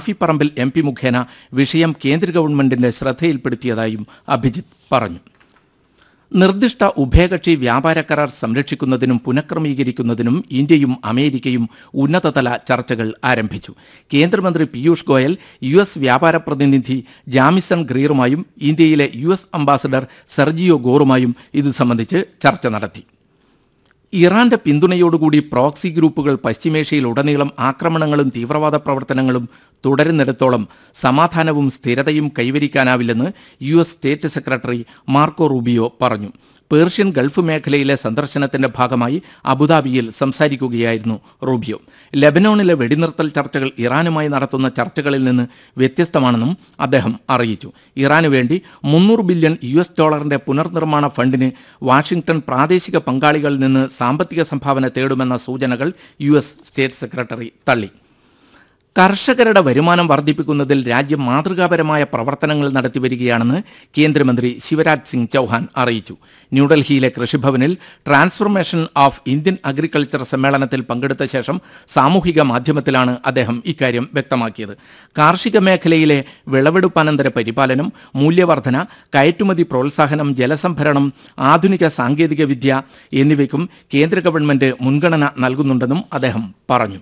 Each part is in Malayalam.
ഷാഫി പറമ്പിൽ എം പി മുഖേന വിഷയം കേന്ദ്ര ഗവൺമെന്റിന്റെ ശ്രദ്ധയിൽപ്പെടുത്തിയതായും അഭിജിത്ത് പറഞ്ഞു നിർദ്ദിഷ്ട ഉഭയകക്ഷി വ്യാപാര കരാർ സംരക്ഷിക്കുന്നതിനും പുനഃക്രമീകരിക്കുന്നതിനും ഇന്ത്യയും അമേരിക്കയും ഉന്നതതല ചർച്ചകൾ ആരംഭിച്ചു കേന്ദ്രമന്ത്രി പീയൂഷ് ഗോയൽ യു എസ് വ്യാപാര പ്രതിനിധി ജാമിസൺ ഗ്രീറുമായും ഇന്ത്യയിലെ യു എസ് അംബാസഡർ സെർജിയോ ഗോറുമായും ഇത് സംബന്ധിച്ച് ചർച്ച നടത്തി ഇറാന്റെ പിന്തുണയോടുകൂടി പ്രോക്സി ഗ്രൂപ്പുകൾ പശ്ചിമേഷ്യയിൽ ഉടനീളം ആക്രമണങ്ങളും തീവ്രവാദ പ്രവർത്തനങ്ങളും തുടരുന്നിടത്തോളം സമാധാനവും സ്ഥിരതയും കൈവരിക്കാനാവില്ലെന്ന് U S state secretary Marco Rubio പറഞ്ഞു പേർഷ്യൻ ഗൾഫ് മേഖലയിലെ സന്ദർശനത്തിന്റെ ഭാഗമായി അബുദാബിയിൽ സംസാരിക്കുകയായിരുന്നു റൂബിയോ ലെബനോണിലെ വെടിനിർത്തൽ ചർച്ചകൾ ഇറാനുമായി നടത്തുന്ന ചർച്ചകളിൽ നിന്ന് വ്യത്യസ്തമാണെന്നും അദ്ദേഹം അറിയിച്ചു ഇറാനു വേണ്ടി മുന്നൂറ് ബില്യൺ യു എസ് ഡോളറിന്റെ പുനർനിർമ്മാണ ഫണ്ടിന് വാഷിംഗ്ടൺ പ്രാദേശിക പങ്കാളികളിൽ നിന്ന് സാമ്പത്തിക സംഭാവന തേടുമെന്ന സൂചനകൾ യു എസ് സ്റ്റേറ്റ് സെക്രട്ടറി തള്ളി കർഷകരുടെ വരുമാനം വർദ്ധിപ്പിക്കുന്നതിൽ രാജ്യം മാതൃകാപരമായ പ്രവർത്തനങ്ങൾ നടത്തി വരികയാണെന്ന് കേന്ദ്രമന്ത്രി ശിവരാജ് സിംഗ് ചൗഹാൻ അറിയിച്ചു ന്യൂഡൽഹിയിലെ കൃഷിഭവനിൽ ട്രാൻസ്ഫോർമേഷൻ ഓഫ് ഇന്ത്യൻ അഗ്രികൾച്ചർ സമ്മേളനത്തിൽ പങ്കെടുത്ത ശേഷം സാമൂഹിക മാധ്യമത്തിലാണ് അദ്ദേഹം ഇക്കാര്യം വ്യക്തമാക്കിയത് കാർഷിക മേഖലയിലെ വിളവെടുപ്പാനന്തര പരിപാലനം മൂല്യവർധന കയറ്റുമതി പ്രോത്സാഹനം ജലസംഭരണം ആധുനിക സാങ്കേതിക വിദ്യ എന്നിവയ്ക്കും കേന്ദ്ര ഗവൺമെന്റ് മുൻഗണന നൽകുന്നുണ്ടെന്നും അദ്ദേഹം പറഞ്ഞു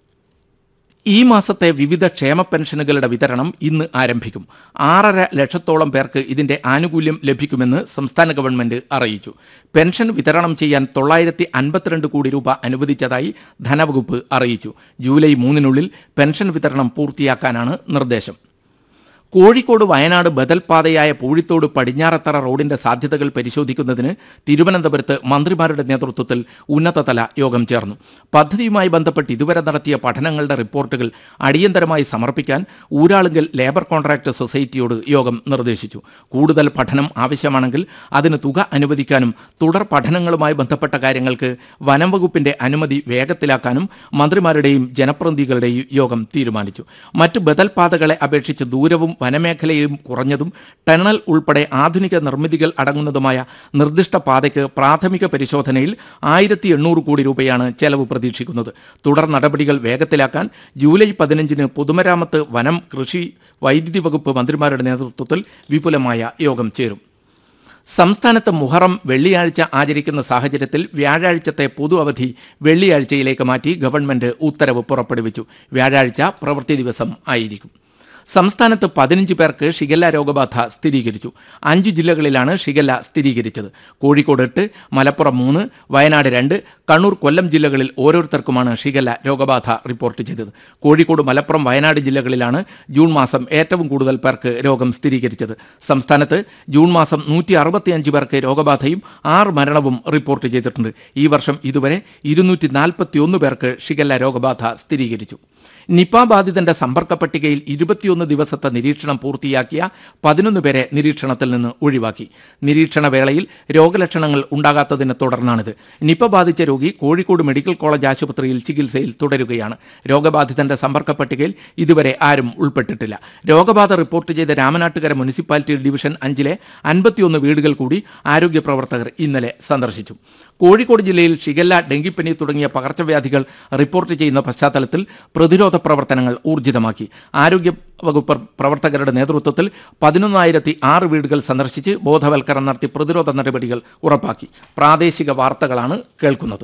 ഈ മാസത്തെ വിവിധ ക്ഷേമ പെൻഷനുകളുടെ വിതരണം ഇന്ന് ആരംഭിക്കും ആറര ലക്ഷത്തോളം പേർക്ക് ഇതിന്റെ ആനുകൂല്യം ലഭിക്കുമെന്ന് സംസ്ഥാന ഗവൺമെന്റ് അറിയിച്ചു പെൻഷൻ വിതരണം ചെയ്യാൻ തൊള്ളായിരത്തി അൻപത്തിരണ്ട് കോടി രൂപ അനുവദിച്ചതായി ധനവകുപ്പ് അറിയിച്ചു ജൂലൈ മൂന്നിനുള്ളിൽ പെൻഷൻ വിതരണം പൂർത്തിയാക്കാനാണ് നിർദ്ദേശം കോഴിക്കോട് വയനാട് ബദൽ പാതയായ പൂഴിത്തോട് പടിഞ്ഞാറത്തറ റോഡിന്റെ സാധ്യതകൾ പരിശോധിക്കുന്നതിന് തിരുവനന്തപുരത്ത് മന്ത്രിമാരുടെ നേതൃത്വത്തിൽ ഉന്നതതല യോഗം ചേർന്നു പദ്ധതിയുമായി ബന്ധപ്പെട്ട് ഇതുവരെ നടത്തിയ പഠനങ്ങളുടെ റിപ്പോർട്ടുകൾ അടിയന്തരമായി സമർപ്പിക്കാൻ ഊരാളുങ്കൽ ലേബർ കോൺട്രാക്ട് സൊസൈറ്റിയോട് യോഗം നിർദ്ദേശിച്ചു കൂടുതൽ പഠനം ആവശ്യമാണെങ്കിൽ അതിന് തുക അനുവദിക്കാനും തുടർ പഠനങ്ങളുമായി ബന്ധപ്പെട്ട കാര്യങ്ങൾക്ക് വനം വകുപ്പിന്റെ അനുമതി വേഗത്തിലാക്കാനും മന്ത്രിമാരുടെയും ജനപ്രതിനിധികളുടെയും യോഗം തീരുമാനിച്ചു മറ്റ് ബദൽ പാതകളെ അപേക്ഷിച്ച് ദൂരവും വനമേഖലയും കുറഞ്ഞതും ടണൽ ഉൾപ്പെടെ ആധുനിക നിർമ്മിതികൾ അടങ്ങുന്നതുമായ നിർദ്ദിഷ്ട പാതയ്ക്ക് പ്രാഥമിക പരിശോധനയിൽ ആയിരത്തി എണ്ണൂറ് കോടി രൂപയാണ് ചെലവ് പ്രതീക്ഷിക്കുന്നത് തുടർ നടപടികൾ വേഗത്തിലാക്കാൻ ജൂലൈ പതിനഞ്ചിന് പൊതുമരാമത്ത് വനം കൃഷി വൈദ്യുതി വകുപ്പ് മന്ത്രിമാരുടെ നേതൃത്വത്തിൽ വിപുലമായ യോഗം ചേരും സംസ്ഥാനത്ത് മുഹറം വെള്ളിയാഴ്ച ആചരിക്കുന്ന സാഹചര്യത്തിൽ വ്യാഴാഴ്ചത്തെ പൊതു അവധി വെള്ളിയാഴ്ചയിലേക്ക് മാറ്റി ഗവൺമെന്റ് ഉത്തരവ് പുറപ്പെടുവിച്ചു വ്യാഴാഴ്ച പ്രവൃത്തി ദിവസം ആയിരിക്കും സംസ്ഥാനത്ത് പതിനഞ്ച് പേർക്ക് ഷിഗല്ല രോഗബാധ സ്ഥിരീകരിച്ചു അഞ്ച് ജില്ലകളിലാണ് ഷിഗല്ല സ്ഥിരീകരിച്ചത് കോഴിക്കോട് എട്ട് മലപ്പുറം മൂന്ന് വയനാട് രണ്ട് കണ്ണൂർ കൊല്ലം ജില്ലകളിൽ ഓരോരുത്തർക്കുമാണ് ഷിഗല്ല രോഗബാധ റിപ്പോർട്ട് ചെയ്തത് കോഴിക്കോട് മലപ്പുറം വയനാട് ജില്ലകളിലാണ് ജൂൺ മാസം ഏറ്റവും കൂടുതൽ പേർക്ക് രോഗം സ്ഥിരീകരിച്ചത് സംസ്ഥാനത്ത് ജൂൺ മാസം നൂറ്റി അറുപത്തിയഞ്ച് പേർക്ക് രോഗബാധയും ആറ് മരണവും റിപ്പോർട്ട് ചെയ്തിട്ടുണ്ട് ഈ വർഷം ഇതുവരെ ഇരുന്നൂറ്റി നാൽപ്പത്തിയൊന്ന് പേർക്ക് ഷിഗല്ല രോഗബാധ സ്ഥിരീകരിച്ചു നിപ ബാധിതന്റെ സമ്പർക്ക പട്ടികയിൽ ഇരുപത്തിയൊന്ന് ദിവസത്തെ നിരീക്ഷണം പൂർത്തിയാക്കിയ പതിനൊന്ന് പേരെ നിരീക്ഷണത്തിൽ നിന്ന് ഒഴിവാക്കി നിരീക്ഷണ വേളയിൽ രോഗലക്ഷണങ്ങൾ ഉണ്ടാകാത്തതിനെ തുടർന്നാണിത് നിപ ബാധിച്ച രോഗി കോഴിക്കോട് മെഡിക്കൽ കോളേജ് ആശുപത്രിയിൽ ചികിത്സയിൽ തുടരുകയാണ് രോഗബാധിതന്റെ സമ്പർക്ക പട്ടികയിൽ ഇതുവരെ ആരും ഉൾപ്പെട്ടിട്ടില്ല രോഗബാധ റിപ്പോർട്ട് ചെയ്ത രാമനാട്ടുകര മുനിസിപ്പാലിറ്റി ഡിവിഷൻ അഞ്ചിലെ അൻപത്തിയൊന്ന് വീടുകൾ കൂടി ആരോഗ്യ പ്രവർത്തകർ ഇന്നലെ സന്ദർശിച്ചു കോഴിക്കോട് ജില്ലയിൽ ഷിഗല്ല ഡെങ്കിപ്പനി തുടങ്ങിയ പകർച്ചവ്യാധികൾ റിപ്പോർട്ട് ചെയ്യുന്ന പശ്ചാത്തലത്തിൽ പ്രതിരോധ പ്രവർത്തനങ്ങൾ ഊർജിതമാക്കി ആരോഗ്യ വകുപ്പ് പ്രവർത്തകരുടെ നേതൃത്വത്തിൽ പതിനൊന്നായിരത്തി ആറ് വീടുകൾ സന്ദർശിച്ച് ബോധവൽക്കരണം നടത്തി പ്രതിരോധ നടപടികൾ ഉറപ്പാക്കി പ്രാദേശിക വാർത്തകളാണ് കേൾക്കുന്നത്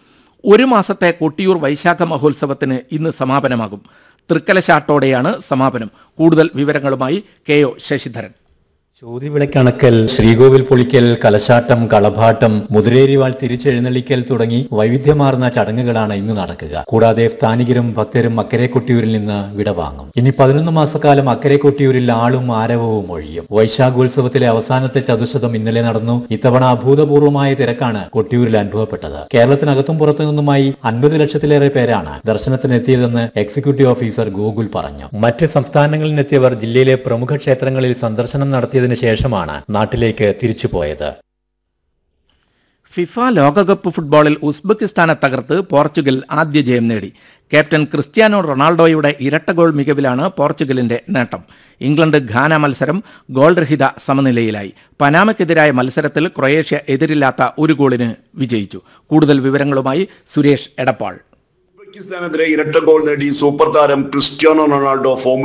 ഒരു മാസത്തെ കൊട്ടിയൂർ വൈശാഖ മഹോത്സവത്തിന് ഇന്ന് സമാപനമാകും തൃക്കലശാട്ടോടെയാണ് സമാപനം കൂടുതൽ വിവരങ്ങളുമായി കെ ഒ ശശിധരൻ ചോതിവിളക്കണക്കൽ ശ്രീകോവിൽ പൊളിക്കൽ കലശാട്ടം കളഭാട്ടം മുതിരേരിവാൾ തിരിച്ചെഴുന്നള്ളിക്കൽ തുടങ്ങി വൈവിധ്യമാർന്ന ചടങ്ങുകളാണ് ഇന്ന് നടക്കുക കൂടാതെ സ്ഥാനികരും ഭക്തരും അക്കരെ കൊട്ടിയൂരിൽ നിന്ന് വിടവാങ്ങും ഇനി പതിനൊന്ന് മാസക്കാലം അക്കരെ കൊട്ടിയൂരിൽ ആളും ആരവവും ഒഴിയും വൈശാഖോത്സവത്തിലെ അവസാനത്തെ ചതുശതം ഇന്നലെ നടന്നു ഇത്തവണ അഭൂതപൂർവമായ തിരക്കാണ് കൊട്ടിയൂരിൽ അനുഭവപ്പെട്ടത് കേരളത്തിനകത്തും പുറത്തു നിന്നുമായി അൻപത് ലക്ഷത്തിലേറെ പേരാണ് ദർശനത്തിനെത്തിയതെന്ന് എക്സിക്യൂട്ടീവ് ഓഫീസർ ഗോകുൽ പറഞ്ഞു മറ്റ് സംസ്ഥാനങ്ങളിൽ നിന്നെത്തിയവർ ജില്ലയിലെ പ്രമുഖ ക്ഷേത്രങ്ങളിൽ സന്ദർശനം നടത്തിയതിനു ശേഷമാണ് നാട്ടിലേക്ക് തിരിച്ചുപോയത് ഫിഫ ലോകകപ്പ് ഫുട്ബോളിൽ ഉസ്ബെക്കിസ്ഥാനെ തകർത്ത് പോർച്ചുഗൽ ആദ്യ ജയം നേടി ക്യാപ്റ്റൻ ക്രിസ്ത്യാനോ റൊണാൾഡോയുടെ ഇരട്ട ഗോൾ മികവിലാണ് പോർച്ചുഗലിന്റെ നേട്ടം ഇംഗ്ലണ്ട് ഘാന മത്സരം ഗോൾ രഹിത സമനിലയിലായി പനാമയ്ക്കെതിരായ മത്സരത്തിൽ ക്രൊയേഷ്യ എതിരില്ലാത്ത ഒരു ഗോളിന് വിജയിച്ചു കൂടുതൽ വിവരങ്ങളുമായി സുരേഷ് എടപ്പാൾ ഉസ്ബെക്കിസ്ഥാനെതിരെ ഇരട്ട ഗോൾ നേടി സൂപ്പർ താരം ക്രിസ്ത്യാനോ റൊണാൾഡോ ഫോം